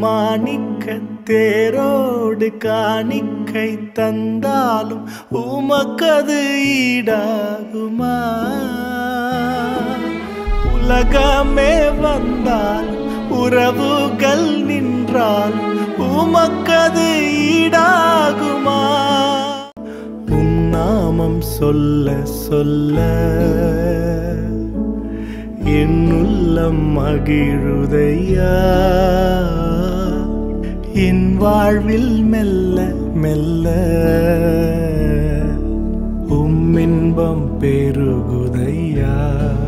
மாணிக்க தேரோடு காணிக்கை தந்தாலும் உமக்கது ஈடாகுமா உலகமே வந்தால் உறவுகள் நின்றால் உமக்கது ஈடாகுமா உம் நாமம் சொல்ல சொல்ல என் உள்ளம் மகிழுதையா என் வாழ்வில் மெல்ல மெல்ல உம் இன்பம் பெருகுதையா